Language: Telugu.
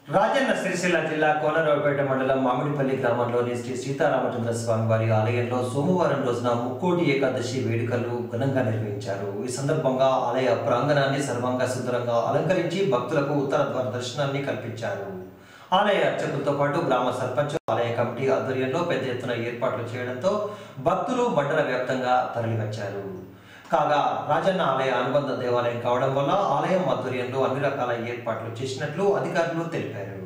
రాజన్న సిరిసిల్ల జిల్లా కోనరావుపేట మండలం మామిడిపల్లి గ్రామంలోని శ్రీ సీతారామచంద్ర స్వామి వారి ఆలయంలో సోమవారం రోజున ముక్కోటి ఏకాదశి వేడుకలు ఘనంగా నిర్వహించారు ఈ సందర్భంగా ఆలయ ప్రాంగణాన్ని సర్వంగా సుందరంగా అలంకరించి భక్తులకు ఉత్తర ద్వార దర్శనాన్ని కల్పించారు ఆలయ అర్చకులతో పాటు గ్రామ సర్పంచ్ ఆలయ కమిటీ ఆధ్వర్యంలో పెద్ద ఎత్తున ఏర్పాట్లు చేయడంతో భక్తులు మండల వ్యాప్తంగా తరలివచ్చారు కాగా రాజన్న ఆలయ అనుబంధ దేవాలయం కావడం వల్ల ఆలయం ఆధ్వర్యంలో అన్ని రకాల ఏర్పాట్లు చేసినట్లు అధికారులు తెలిపారు